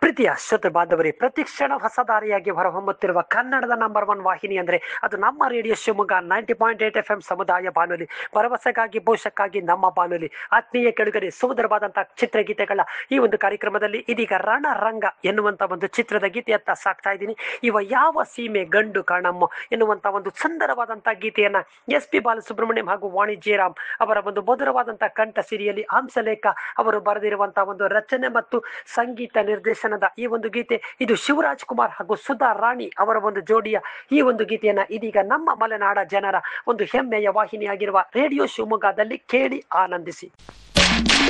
ಪ್ರೀತಿಯ ಶ್ರೋತೃ ಬಾಂಧವರೇ ಪ್ರತಿಕ್ಷಣ ಹೊಸ ದಾರಿಯಾಗಿ ಹೊರಹೊಮ್ಮುತ್ತಿರುವ ಕನ್ನಡದ ನಂಬರ್ ಒನ್ ವಾಹಿನಿ ಅಂದ್ರೆ ಅದು ನಮ್ಮ radio Shivamogga ninety point eight F M ಸಮುದಾಯ ಬಾನುಲಿ ಭರವಸೆಗಾಗಿ ಭವಿಷ್ಯಕ್ಕಾಗಿ ನಮ್ಮ ಬಾನುಲಿ ಆತ್ಮೀಯ ಕೆಳಗಡೆ ಸುಮಧುರವಾದಂತಹ ಚಿತ್ರಗೀತೆಗಳ ಈ ಒಂದು ಕಾರ್ಯಕ್ರಮದಲ್ಲಿ ಇದೀಗ ರಣರಂಗ ಎನ್ನುವಂತ ಒಂದು ಚಿತ್ರದ ಗೀತೆಯತ್ತ ಸಾಕ್ತಾ ಇದ್ದೀನಿ ಇವ ಯಾವ ಸೀಮೆ ಗಂಡು ಕಾಣಮ್ಮ ಎನ್ನುವಂತ ಒಂದು ಸುಂದರವಾದಂತಹ ಗೀತೆಯನ್ನ ಎಸ್ ಪಿ ಬಾಲಸುಬ್ರಹ್ಮಣ್ಯಂ ಹಾಗೂ ವಾಣಿ ಜಯರಾಮ್ ಅವರ ಒಂದು ಮಧುರವಾದಂತಹ ಕಂಠ ಸಿರಿಯಲ್ಲಿ ಹಂಸಲೇಖ ಅವರು ಬರೆದಿರುವಂತಹ ಒಂದು ರಚನೆ ಮತ್ತು ಸಂಗೀತ ನಿರ್ದೇಶನದ ಈ ಒಂದು ಗೀತೆ ಇದು ಶಿವರಾಜ್ ಕುಮಾರ್ ಹಾಗೂ ಸುಧಾ ರಾಣಿ ಅವರ ಒಂದು ಜೋಡಿಯ ಈ ಒಂದು ಗೀತೆಯನ್ನ ಇದೀಗ ನಮ್ಮ ಮಲೆನಾಡ ಜನರ ಒಂದು ಹೆಮ್ಮೆಯ ವಾಹಿನಿಯಾಗಿರುವ ರೇಡಿಯೋ ಶಿವಮೊಗ್ಗದಲ್ಲಿ ಕೇಳಿ ಆನಂದಿಸಿ